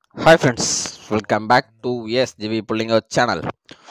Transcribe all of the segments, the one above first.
Hi friends welcome back to S GV புள்ளிங்க channel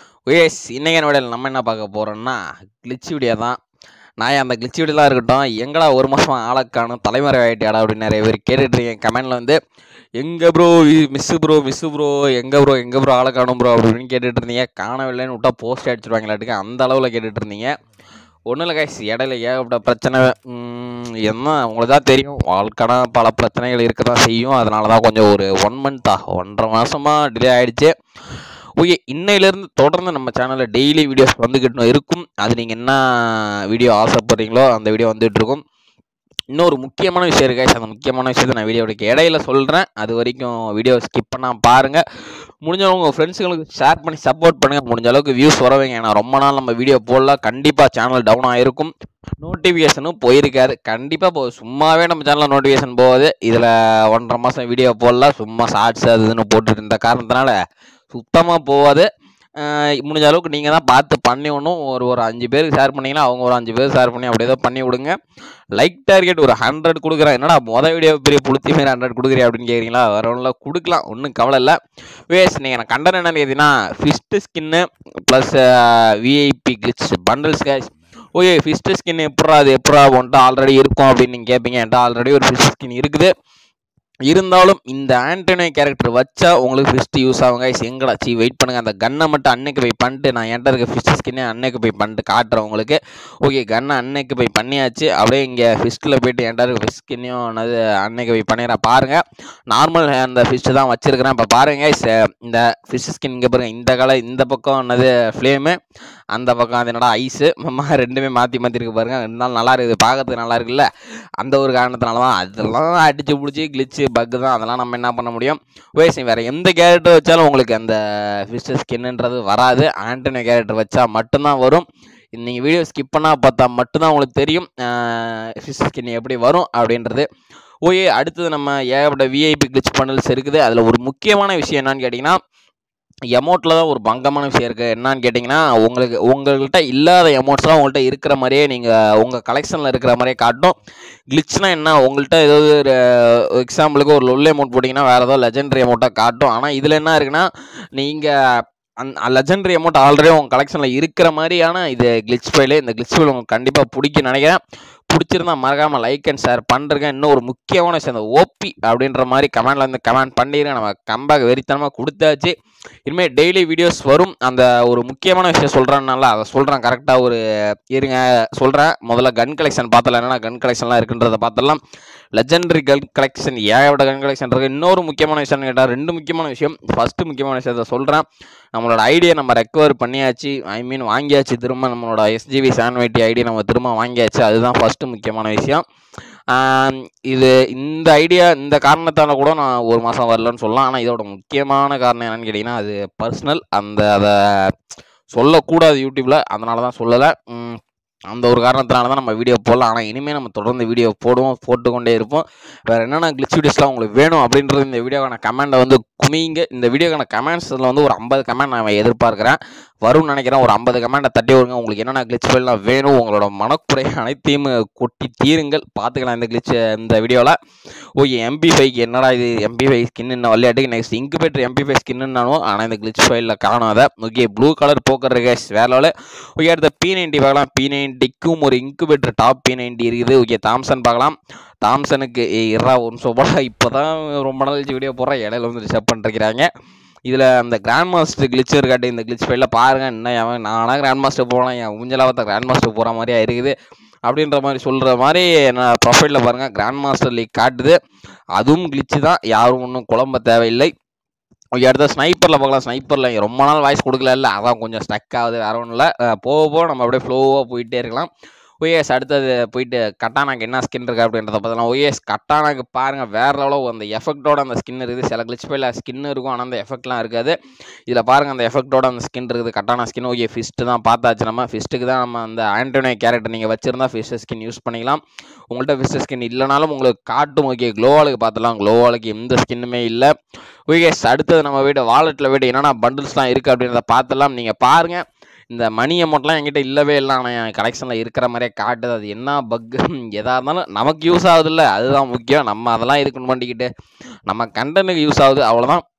எஸ் இன்றைக்கி வீடியோவில் நம்ம என்ன பார்க்க போகிறோம்னா கிளிச் வீடியோ தான் நான் அந்த கிளிச் வீடியோலாம் இருக்கட்டும் எங்கடா ஒரு மாதம் ஆளக்கானும் தலைமுறை ஆகிட்டியாடா அப்படின்னு நிறைய பேர் கேட்டுட்ருக்கேன் கமெண்டில் வந்து எங்கே bro miss bro miss bro எங்கே ப்ரோ எங்கே ப்ரோ ஆளை காணும் ப்ரோ அப்படின்னு கேட்டுட்டு இருந்தீங்க காணவில்லைன்னு விட்டா போஸ்ட் அடிச்சிருவாங்களாட்டுக்கு அந்த அளவில் கேட்டுட்டு இருந்தீங்க ஒன்றும் இல்லை கைஸ் இடையில ஏகப்பட்ட பிரச்சனை ம், என்ன உங்களுக்கு தான் தெரியும் வாழ்க்கைனா பல பிரச்சனைகள் இருக்க தான் செய்யும் அதனால தான் கொஞ்சம் ஒரு ஒன் மந்த் ஆகும் ஒன்றரை மாதமாக டிலே ஆகிடுச்சு ஓகே இன்னையிலேருந்து தொடர்ந்து நம்ம சேனலில் டெய்லி வீடியோஸ் வந்துக்கிட்டு இருக்கும் அது நீங்கள் என்ன வீடியோ ஆசைப்படுறீங்களோ அந்த வீடியோ வந்துட்டு இருக்கும் இன்னொரு முக்கியமான விஷயம் இருக்கு guys. அந்த முக்கியமான விஷயத்தை நான் வீடியோவுக்கு இடையில சொல்கிறேன் அது வரைக்கும் வீடியோ ஸ்கிப் பண்ணால் பாருங்கள் முடிஞ்சவங்க உங்கள் ஃப்ரெண்ட்ஸுங்களுக்கு ஷேர் பண்ணி சப்போர்ட் பண்ணுங்கள் முடிஞ்ச அளவுக்கு வியூஸ் வரவைங்க ஏன்னா ரொம்ப நாள் நம்ம வீடியோ போடல கண்டிப்பாக சேனல் டவுன் ஆகிருக்கும் நோட்டிஃபிகேஷனும் போயிருக்காது கண்டிப்பாக போ சும்மாவே நம்ம சேனலில் நோட்டிஃபிகேஷன் போகுது இதில் ஒன்றரை மாதம் வீடியோ போடல சும்மா ஷார்ட்ஸ் அது இதுன்னு போட்டுட்டு இருந்த காரணத்தினால சுத்தமாக போகாது அஹ் முடிஞ்ச அளவுக்கு நீங்கள் தான் பார்த்து பண்ணி ஒன்றும் ஒரு ஒரு அஞ்சு பேருக்கு ஷேர் பண்ணீங்கன்னா அவங்க ஒரு அஞ்சு பேர் ஷேர் பண்ணி அப்படியே ஏதோ பண்ணி விடுங்க லைக் டார்கெட் ஒரு ஹண்ட்ரட் கொடுக்குறேன் என்னடா மொதல் வீடியோ பெரிய புளுத்தி மாரி ஹண்ட்ரட் கொடுக்குறேன் அப்படின்னு கேட்குறீங்களா வேற ஒன்றும் கொடுக்கலாம் ஒன்றும் கவலை இல்லை வேஸ் நீங்கள் எனக்கு கண்டன என்னன்னு கேட்டீங்கன்னா first skin plus VIP glitch bundles case okay first skin எப்படா அது எப்படா உன்ட்ட ஆல்ரெடி இருக்கும் அப்படின்னு நீங்கள் கேட்பீங்க என்கிட்ட ஆல்ரெடி ஒரு ஃபிஸ்ட் ஸ்கின் இருக்குது இருந்தாலும் இந்த ஆண்டனி கேரக்டர் வச்சா உங்களுக்கு ஃபிஸ்ட் யூஸ் ஆகுங்க guys. எங்கடா சி வெயிட் பண்ணுங்க அந்த கன்னை மட்டும் அன்னைக்கு போய் பண்ணிட்டு நான் என்கிட்ட இருக்க ஃபிஸ்ட் ஸ்கின்னே அன்னைக்கு போய் பண்ணிட்டு காட்டுறேன் உங்களுக்கு ஓகே கன்னை அன்னைக்கு போய் பண்ணியாச்சு அப்படியே இங்கே ஃபிஸ்ட்டில் போயிட்டு என்கிட்ட இருக்க ஃபிஷ் ஸ்கின்னையும் என்னது அன்னைக்கு போய் பண்ணிடுறேன் பாருங்கள் நார்மல் அந்த ஃபிஷ்ட்டு தான் வச்சுருக்கிறேன் இப்போ பாருங்க guys, இந்த ஃபிஷ் ஸ்கின் இங்கே பாருங்க இந்த கலர் இந்த பக்கம் என்னது ஃப்ளேமு அந்த பக்கம் அது என்னடா ஐஸு ரெண்டுமே மாற்றி மாற்றி இருக்கு பாருங்க இருந்தாலும் நல்லா இருக்குது பார்க்கறதுக்கு நல்லா இருக்குல்ல அந்த ஒரு காரணத்தினால தான் அதெல்லாம் அடிச்சு பிடிச்சி கிளிச்சு பக்கு தான் அதெல்லாம் நம்ம என்ன பண்ண முடியும் வேஸ் வேறு எந்த கேரக்டர் வச்சாலும் உங்களுக்கு அந்த ஃபிஷ் ஸ்கின்ன்றது வராது ஆண்டனி கேரக்டர் வச்சா மட்டும்தான் வரும் நீங்கள் வீடியோ ஸ்கிப் பண்ணால் பார்த்தா மட்டும்தான் உங்களுக்கு தெரியும் ஃபிஷ் ஸ்கின் எப்படி வரும் அப்படின்றது ஓகே அடுத்தது நம்ம ஏகப்பட்ட விஐபி கிளிச் பண்டல்ஸ் இருக்குது அதில் ஒரு முக்கியமான விஷயம் என்னன்னு கேட்டிங்கன்னா எமௌண்ட்டில் தான் ஒரு பங்கமான விஷயம் இருக்குது என்னன்னு கேட்டிங்கன்னா உங்களுக்கு உங்கள்கிட்ட இல்லாத எமௌண்ட்ஸ்லாம் உங்கள்கிட்ட இருக்கிற மாதிரியே நீங்கள் உங்கள் கலெக்ஷனில் இருக்கிற மாதிரியே காட்டும் கிளிச்னா என்ன உங்கள்கிட்ட ஏதாவது ஒரு எக்ஸாம்பிளுக்கு ஒரு லொல் அமௌண்ட் போட்டிங்கன்னா வேறு ஏதாவது லெஜெண்டரி அமௌண்ட்டாக காட்டும் ஆனால் இதில் என்ன இருக்குன்னா நீங்கள் அந் லெஜெண்டரி அமௌண்ட் ஆல்ரெடி உங்கள் கலெக்ஷனில் இருக்கிற மாதிரியான இது கிளிச் ஃபைலு இந்த கிளிச் ஃபைல் உங்களுக்கு கண்டிப்பாக பிடிக்கும் நினைக்கிறேன் பிடிச்சிருந்தா மறக்காமல் லைக் அண்ட் ஷேர் பண்ணுறேங்க இன்னும் ஒரு முக்கியமான விஷயம் இந்த ஓபி அப்படின்ற மாதிரி கமெண்ட்ல இருந்து கமெண்ட் பண்ணிடுங்க நம்ம கம்பேக் வெறித்தனமாக கொடுத்தாச்சு இனிமேல் டெய்லி வீடியோஸ் வரும் அந்த ஒரு முக்கியமான விஷயம் சொல்கிறேன்னால அதை சொல்கிறேன் கரெக்டாக ஒரு இருங்க சொல்கிறேன் முதல்ல கன் கலெக்ஷன் பார்த்தல என்னென்ன கன் கலெக்ஷன்லாம் இருக்குன்றத பார்த்தலாம் லெஜெண்டரி கன் கலெக்ஷன் ஏகப்பட்ட கன் கலெக்ஷன் இருக்குது இன்னொரு முக்கியமான விஷயம் கேட்டால் ரெண்டு முக்கியமான விஷயம் ஃபஸ்ட்டு முக்கியமான விஷயத்த சொல்கிறேன் நம்மளோட ஐடியை நம்ம ரெக்கவர் பண்ணியாச்சு ஐ மீன் வாங்கியாச்சு திரும்ப நம்மளோட எஸ்ஜிவி சான்வைட்டி ஐடி நம்ம திரும்ப வாங்கியாச்சு அதுதான் ஃபஸ்ட்டு முக்கியமான விஷயம் ஆம், இது இந்த ஐடியா இந்த காரணத்தால் கூட நான் ஒரு மாதம் வரலன்னு சொல்லலாம் ஆனால் இதோட முக்கியமான காரணம் என்னன்னு கேட்டிங்கன்னா அது பர்சனல் அந்த அதை சொல்லக்கூடாது யூடியூப்பில் அதனால தான் சொல்லலை ம், அந்த ஒரு காரணத்தினால தான் நம்ம வீடியோ போடலாம் ஆனால் இனிமேல் நம்ம தொடர்ந்து வீடியோ போடுவோம் போட்டுக்கொண்டே இருப்போம் வேறு என்னென்ன கிளிச் வீடியோஸ்லாம் உங்களுக்கு வேணும் அப்படின்றது இந்த வீடியோக்கான கமெண்டை வந்து குமிங்க இந்த வீடியோக்கான கமெண்ட்ஸில் வந்து ஒரு ஐம்பது கமெண்ட் நான் எதிர்பார்க்குறேன் வரும்னு நினைக்கிறேன் ஒரு ஐம்பது கமெண்ட்டை தட்டி வருங்க உங்களுக்கு என்னென்ன கிளிச் ஃபைல்லாம் வேணும் உங்களோட மனக்குறை அனைத்தையும் கொட்டி தீருங்கள் பார்த்துக்கலாம் இந்த கிளிச் இந்த வீடியோவில் ஓகே எம்பி ஃபைவ்க்கு என்னடா இது எம்பி ஃபைவ் ஸ்கின் இன்னும் விளையாட்டுக்கு நெக்ஸ்ட் இன்குபேட்டர் எம்பி ஃபைவ் ஸ்கின்னாலும் ஆனால் இந்த கிளிச் ஃபைலில் காணாத okay blue colour poker case வேற level. ஓகே அடுத்த பி நைன்ட்டி பார்க்கலாம் பி நைன்ட்டிக்கும் ஒரு இன்குபேட்டர் டாப் பி நைன்ட்டி இருக்குது ஓகே தாம்சன் பார்க்கலாம் தாம்சனுக்கு ஏய், இருடா ஒரு நிமிஷம் போடா இப்போ தான் ரொம்ப நாள் கழிச்சு வீடியோ போடுறேன் இடையில வந்து ரிசர்வ் பண்ணிருக்கிறாங்க இதில் அந்த கிராண்ட் மாஸ்டர் கிளிச் இருக்காட்டி இந்த கிளிச் ஃபைலில் பாருங்கள் என்ன அவன் நானாக கிராண்ட் மாஸ்டர் போகலாம் என் ஊஞ்சலாவத்த கிராண்ட் மாஸ்டர் போகிற மாதிரியா இருக்குது அப்படின்ற மாதிரி சொல்கிற மாதிரி நான் ப்ரொஃபைலில் பாருங்கள் கிராண்ட் மாஸ்டர் லீக் காட்டுது அதுவும் கிளிச்சு தான் யாரும் ஒன்றும் குழம்ப தேவையில்லை ஓகே அடுத்த ஸ்னைப்பரில் பார்க்கலாம் ஸ்னைப்பரில் ரொம்ப நாள் வாய்ஸ் கொடுக்கல இல்லை அதான் கொஞ்சம் ஸ்டக் ஆகுது வேற ஒன்றும் இல்லை அஹ் போக போக நம்ம அப்படியே ஃப்ளோவாக போயிட்டே இருக்கலாம் ஓஎஸ் அடுத்தது போயிட்டு கட்டானாக்கு என்ன ஸ்கின் இருக்கு அப்படின்றத பார்த்தலாம் ஓஎஸ் கட்டானாக்கு பாருங்கள் வேற லெவலில் அந்த எஃபெக்டோட அந்த ஸ்கின் இருக்குது சில கிளிச் பேல ஸ்கின் இருக்கும் ஆனால் அந்த எஃபெக்ட்லாம் இருக்காது இதில் பாருங்கள் அந்த எஃபெக்டோட அந்த ஸ்கின் இருக்குது கட்டானா ஸ்கின் ஓகே ஃபிஸ்ட்டு தான் பார்த்தாச்சு நம்ம ஃபிஸ்ட்டுக்கு தான் நம்ம அந்த ஆண்டோனியோ கேரக்டர் நீங்கள் வச்சிருந்தா ஃபிஷ் ஸ்கின் யூஸ் பண்ணிக்கலாம் உங்கள்கிட்ட ஃபிஷ் ஸ்கின் இல்லைனாலும் உங்களுக்கு காட்டும் ஓகே க்ளோவாலுக்கு பார்த்தலாம் க்ளோவாலுக்கு எந்த ஸ்கின்னுமே இல்லை ஓகே அடுத்தது நம்ம வீட்டு வாலெட்டில் வீட்டு என்னென்ன பண்டில்ஸ்லாம் இருக்குது அப்படின்றத பார்த்தலாம் நீங்கள் பாருங்கள் இந்த மணி அமௌண்ட்லாம் என்கிட்ட இல்லவே இல்லை ஆனால் என் கலெக்ஷனில் இருக்கிற மாதிரியே காட்டுது அது என்ன பக் எதாக இருந்தாலும் நமக்கு யூஸ் ஆகுதுல்ல அதுதான் முக்கியம் நம்ம அதெல்லாம் இருக்கணும் பண்ணிக்கிட்டு நம்ம கண்டனுக்கு யூஸ் ஆகுது அவ்வளோதான்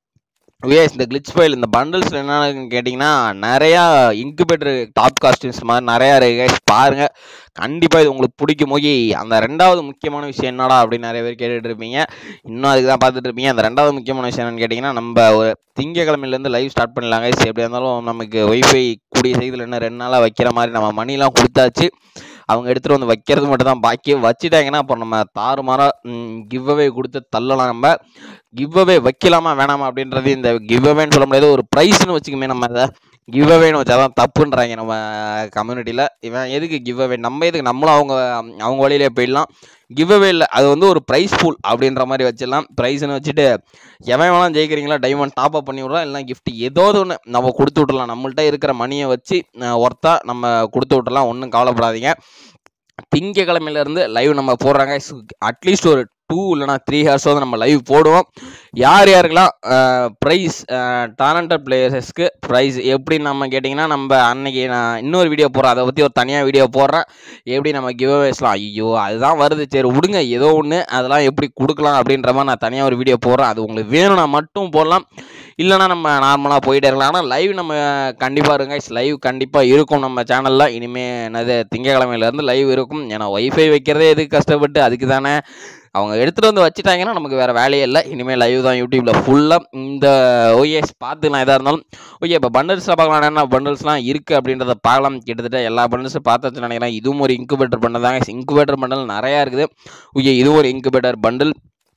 விஎஸ் இந்த கிளிச் ஃபைல் இந்த பண்டில்ஸில் என்னன்னு கேட்டிங்கன்னா நிறையா இன்குபேட்டர் டாப் காஸ்டியூம்ஸ் மாதிரி நிறையா இருக்கு guys. பாருங்க கண்டிப்பாக இது உங்களுக்கு பிடிக்கும் போய் அந்த ரெண்டாவது முக்கியமான விஷயம் என்னடா அப்படின்னு நிறைய பேர் கேட்டுட்டு இருப்பீங்க இன்னும் அதுக்கு தான் பார்த்துட்டு இருப்பீங்க அந்த ரெண்டாவது முக்கியமான விஷயம் என்னன்னு கேட்டிங்கன்னா நம்ம ஒரு திங்கக்கிழமையிலேருந்து லைவ் ஸ்டார்ட் பண்ணலாங்க guys. எப்படியா இருந்தாலும் நமக்கு ஒய்ஃபை கூடிய செய்தியில் என்ன ரெண்டு நாளாக வைக்கிற மாதிரி நம்ம மணிலாம் கொடுத்தாச்சு அவங்க எடுத்துகிட்டு வந்து வைக்கிறது மட்டும் தான் பாக்கி வச்சுட்டாங்கன்னா அப்புறம் நம்ம தாறுமாறாக கிவ் அவே கொடுத்து தள்ளலாம் நம்ம கிவ் அவே வைக்கலாமா வேணாமா அப்படின்றது இந்த கிவ் அவேன்னு சொல்ல முடியாது ஒரு ப்ரைஸ்னு வச்சுக்கோமே நம்ம அதை கிவ் அவேன்னு வச்சாதான் தப்புன்றாங்க நம்ம கம்யூனிட்டியில் இவன் எதுக்கு கிவ் அவே நம்ம எதுக்கு நம்மளும் அவங்க அவங்க வழியிலே போயிடலாம் கிவ் அவே இல்லை அது வந்து ஒரு ப்ரைஸ் பூல் அப்படின்ற மாதிரி வச்சிடலாம் ப்ரைஸ்னு வச்சுட்டு எவன் வேணாம் ஜெயிக்கிறீங்களா டைமண்ட் டாப் அப் பண்ணி விடலாம் இல்லை gift ஏதோ ஒன்று நம்ம கொடுத்து விட்றலாம் நம்மள்ட்ட இருக்கிற மணியை வச்சு ஒர்த்தா நம்ம கொடுத்து விட்றலாம் ஒன்றும் கவலைப்படாதீங்க திங்கக்கிழமையிலேருந்து லைவ் நம்ம போடுறாங்க அட்லீஸ்ட் ஒரு டூ இல்லைனா த்ரீ ஹவர்ஸாவது நம்ம லைவ் போடுவோம் யார் யாருக்கெல்லாம் ப்ரைஸ் டேலண்டட் பிளேயர்ஸ்க்கு ப்ரைஸ் எப்படி நம்ம கேட்டிங்கன்னா நம்ம அன்னைக்கு நான் இன்னொரு வீடியோ போடுறேன் அதை பற்றி ஒரு தனியாக வீடியோ போடுறேன் எப்படி நம்ம கிவ் அவேஸ்லாம் ஐயோ அதுதான் வருது சரி விடுங்க ஏதோ ஒன்று அதெல்லாம் எப்படி கொடுக்கலாம் அப்படின்ற மாதிரி நான் தனியாக ஒரு வீடியோ போடுறேன் அது உங்களுக்கு வேணும்னா மட்டும் போடலாம் இல்லைனா நம்ம நார்மலாக போயிட்டே இருக்கலாம் ஆனால் லைவ் நம்ம கண்டிப்பாக இருங்க லைவ் கண்டிப்பாக இருக்கும் நம்ம சேனலில் இனிமேல் என்னது திங்கக்கிழமையிலேருந்து லைவ் இருக்கும் ஏன்னா ஒய்ஃபை வைக்கிறதே எதுக்கு கஷ்டப்பட்டு அதுக்கு தானே அவங்க எடுத்துகிட்டு வந்து வச்சுட்டாங்கன்னா நமக்கு வேறு வேலையே இல்லை இனிமேல் லைவ் தான் யூடியூப்பில் ஃபுல்லாக இந்த ஓஎஸ் பார்த்துக்கலாம் எதாக இருந்தாலும் ஓகே இப்போ பண்டல்ஸில் பார்க்கலாம் என்ன பண்டல்ஸ்லாம் இருக்குது அப்படின்றத பார்க்கலாம் கிட்டத்தட்ட எல்லா பண்டல்ஸும் பார்த்தாச்சு நினைக்கிறேன் இதுவும் ஒரு இன்குபேட்டர் பண்டல் தாங்க இன்குபேட்டர் பண்டல் நிறையா இருக்குது ஓகே இதுவும் ஒரு இன்குபேட்டர் பண்டில்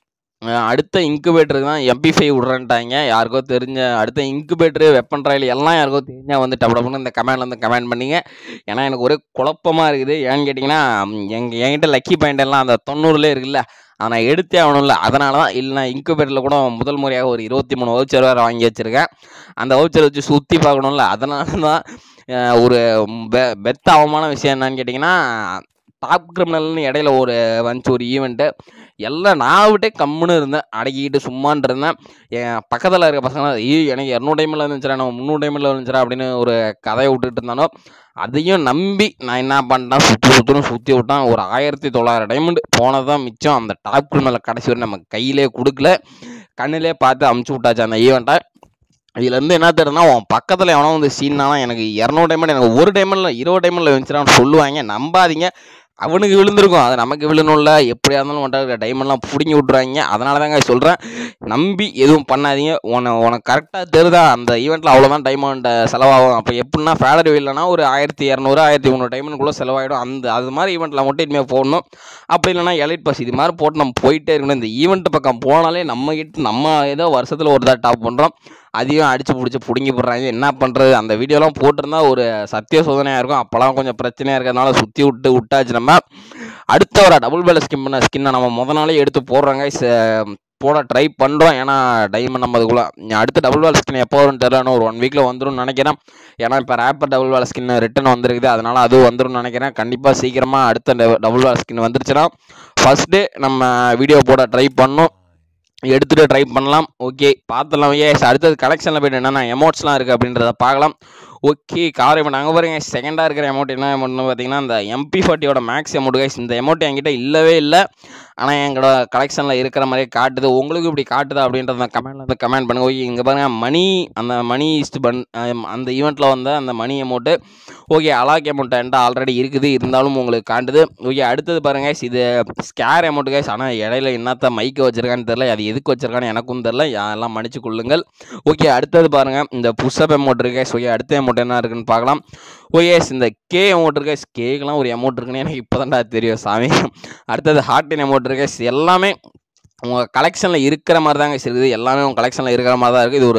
அடுத்த இன்குபேட்டருக்கு தான் எம்பி ஃபைவ் விட்றேன்ட்டாங்க யாருக்கோ தெரிஞ்ச அடுத்த இன்குபேட்டரு வெப்பன் ட்ரையல் எல்லாம் யாருக்கோ தெரிஞ்சால் வந்து டப்பு டப்புன்னு இந்த கமெண்ட்ல வந்து கமெண்ட் பண்ணிங்க ஏன்னா எனக்கு ஒரே குழப்பமாக இருக்குது ஏன்னு கேட்டிங்கன்னா எங்கள் என்கிட்ட லக்கி பாயிண்ட் எல்லாம் அந்த தொண்ணூறுலேயே இருக்குல்ல அதை நான் எடுத்தே ஆகணும்ல அதனால தான் இல்லை இன்குபேட்டரில் கூட முதல் முறையாக ஒரு இருபத்தி மூணு வவுச்சர் வேறு வாங்கி வச்சுருக்கேன் அந்த வவுச்சர் வச்சு சுற்றி பார்க்கணும்ல அதனால தான் அஹ், ஒரு பெ பெத்த அவமான விஷயம் என்னன்னு கேட்டிங்கன்னா டாப் கிரிமினல்னு இடையில ஒரு வந்துச்சு ஒரு ஈவெண்ட்டு எல்லாம் நான் விட்டே கம்முன்னு இருந்தேன் அடக்கிக்கிட்டு சும்மான் இருந்தேன் என் பக்கத்தில் இருக்க பசங்க ஐயோ எனக்கு இரநூறு டைமில் இருந்துச்சுடா நம்ம முந்நூறு டைமில் இருந்துச்சுடா அப்படின்னு ஒரு கதையை விட்டுட்டு இருந்தானோ அதையும் நம்பி நான் என்ன பண்ணிட்டேன் சுற்றி சுற்றுன்னு சுற்றி விட்டான் ஒரு ஆயிரத்தி தொள்ளாயிரம் டைமண்ட் போனது தான் மிச்சம் அந்த டாப் கிரிமினல் கடைசி வரை நம்ம கையிலே கொடுக்கல கண்ணிலே பார்த்து அமுச்சு விட்டாச்சு அந்த ஈவெண்ட்டை இதுலேருந்து என்ன தெரியுதுன்னா உன் பக்கத்தில் எவனோ வந்து சீன்னாலும் எனக்கு இரநூறு டைமண்ட் எனக்கு ஒரு டைமண்டில் இருபது டைமண்டில் வந்துச்சுடான்னு சொல்லுவாங்க நம்பாதீங்க அவனுக்கு விழுந்திருக்கும் அது நமக்கு விழுணும்ல எப்படியா இருந்தாலும் உன்ட்ட டைமண்ட்லாம் பிடுங்கி விட்ருவாங்க அதனால தாங்க சொல்கிறேன் நம்பி எதுவும் பண்ணாதீங்க உன உனக்கு கரெக்டாக தெரியுதா அந்த ஈவெண்ட்டில் அவ்வளோதான் டைமண்ட் செலவாகும் அப்போ எப்படின்னா ஃபேடர் இல்லைனா ஒரு ஆயிரத்தி இரநூறு ஆயிரத்தி முந்நூறு டைமண்ட்குள்ளே செலவாயிடும் அந்த அது மாதிரி ஈவெண்ட்டில் மட்டும் இனிமேல் போடணும் அப்படி இல்லைனா எலைட் பஸ் இது மாதிரி போட்டு நம்ம போயிட்டே இருக்கணும் இந்த ஈவெண்ட் பக்கம் போனாலே நம்ம கிட்ட நம்ம ஏதோ வருஷத்தில் ஒரு தான் டாப் பண்ணுறோம் அதையும் அடிச்சு பிடிச்சி பிடுங்கி போடுறாங்க என்ன பண்ணுறது அந்த வீடியோலாம் போட்டிருந்தா ஒரு சத்திய சோதனையாக இருக்கும் அப்போலாம் கொஞ்சம் பிரச்சனையாக இருக்கிறதுனால சுற்றி விட்டு விட்டாச்சு நம்ம அடுத்த ஒரு டபுள் பேல ஸ்கின் பண்ண ஸ்கின்னை நம்ம முத நாளே எடுத்து போடுறாங்க ச- போட ட்ரை பண்ணுறோம் ஏன்னா டைமண்ட் நம்ம அதுக்குள்ளே அடுத்த டபுள் வேல் ஸ்கின் எப்போ வரும்னு தெரியல இன்னும் ஒரு ஒன் வீக்கில் வந்துரும்னு நினைக்கிறேன் ஏன்னா இப்போ rapper double whale skin return வந்திருக்குது அதனால் அதுவும் வந்துரும்னு நினைக்கிறேன் கண்டிப்பாக சீக்கிரமாக அடுத்த டபுள் வேல் ஸ்கின் வந்துருச்சுன்னா ஃபஸ்ட் டே நம்ம வீடியோ போட ட்ரை பண்ணோம் எடுத்துகிட்டு ட்ரை பண்ணலாம் ஓகே பார்த்துலாம் ஏஸ் அடுத்தது கலெக்ஷனில் போய்ட்டு என்னென்ன எமௌண்ட்ஸ்லாம் இருக்குது அப்படின்றத பார்க்கலாம் ஓகே கார் அமௌண்ட் அங்கே பாருங்க செகண்டாக இருக்கிற அமௌண்ட் என்ன அமௌண்ட்னு பார்த்தீங்கன்னா இந்த எம்பி ஃபார்ட்டியோட மேக்ஸ் அமௌண்ட் கைஸ் இந்த அமௌண்ட் என்கிட்ட இல்லவே இல்லை ஆனால் எங்களோட கலெக்ஷனில் இருக்கிற மாதிரியே காட்டுது உங்களுக்கு இப்படி காட்டுதா அப்படின்றத கமெண்ட்ல வந்து கமெண்ட் பண்ணுங்க ஓகே இங்கே பாருங்க மணி அந்த மணி இஸ்ட் பன் அஹ் அந்த ஈவெண்ட்டில் வந்த அந்த மணி அமௌண்ட்டு ஓகே அலாக் அமௌண்ட் என்கிட்ட ஆல்ரெடி இருக்குது இருந்தாலும் உங்களுக்கு காட்டுது ஓகே அடுத்தது பாருங்க guys, இது ஸ்கேர் அமௌண்ட் கைஸ் ஆனால் இடையில என்னத்த மைக்கு வச்சிருக்கான்னு தெரில அது எதுக்கு வச்சிருக்கான்னு எனக்கும் தெரில எல்லாம் மன்னிச்சு கொள்ளுங்கள் ஓகே அடுத்தது பாருங்க இந்த புஷ்அப் அமௌண்ட் இருக்கு guys. ஓகே அடுத்த அமௌண்ட் என்ன இருக்குன்னு பார்க்கலாம் ஓகே இந்த கே அமௌண்ட் இருக்கு guys. கேக்கெலாம் ஒரு அமௌண்ட் இருக்குன்னு எனக்கு இப்போ தெரியும் சாமி அடுத்தது ஹார்டின் அமௌண்ட் இருக்கு guys. எல்லாமே உங்கள் கலெக்ஷனில் இருக்கிற மாதிரி தாங்க இருக்குது எல்லாமே உங்கள் கலெக்ஷனில் இருக்கிற மாதிரி தான் இருக்குது இது ஒரு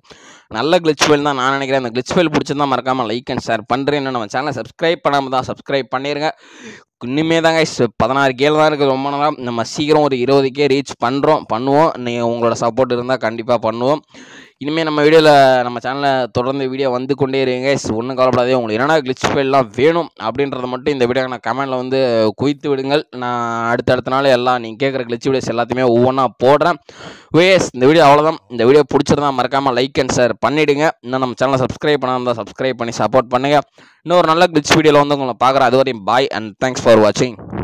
நல்ல கிளிச் ஃபைல் தான் நான் நினைக்கிறேன் அந்த கிளிச் ஃபைல் பிடிச்சிருந்தா மறக்காமல் லைக் அண்ட் ஷேர் பண்ணுறேன் நம்ம சேனலை சப்ஸ்கிரைப் பண்ணாமல் தான் சப்ஸ்கிரைப் பண்ணிடுங்க இன்னுமே தாங்க பதினாறு கேள் தான் இருக்குது ரொம்ப நாளாக நம்ம சீக்கிரம் ஒரு இருபது கே ரீச் பண்ணுறோம் பண்ணுவோம் நீங்கள் உங்களோட சப்போர்ட் இருந்தால் கண்டிப்பாக பண்ணுவோம் இனிமேல் நம்ம வீடியோவில் நம்ம சேனலில் தொடர்ந்து வீடியோ வந்து கொண்டே இருங்க ஒன்றும் கவலைப்படாதே உங்களுக்கு என்னென்ன கிளிச் ஃபைல்லாம் வேணும் அப்படின்றத மட்டும் இந்த வீடியோ நான் கமெண்ட்டில் வந்து குவித்து விடுங்கள் நான் அடுத்தடுத்த நாள் எல்லாம் நீங்கள் கேட்குற கிளிச் வீடியோஸ் எல்லாத்தையுமே ஒவ்வொன்றா போடுறேன் வேஸ் இந்த வீடியோ அவ்வளோதான் இந்த வீடியோ பிடிச்சிருந்தா மறக்காமல் லைக் அண்ட் ஷேர் பண்ணிவிடுங்க இன்னும் நம்ம சேனலை சப்ஸ்கிரைப் பண்ணாமல் சப்ஸ்கிரைப் பண்ணி சப்போர்ட் பண்ணுங்கள் இன்னொரு நல்ல கிளிச் வீடியோவில் வந்து உங்களை பார்க்குறேன் அது வரையும் பாய் அண்ட் தேங்க்ஸ் ஃபார் வாட்சிங்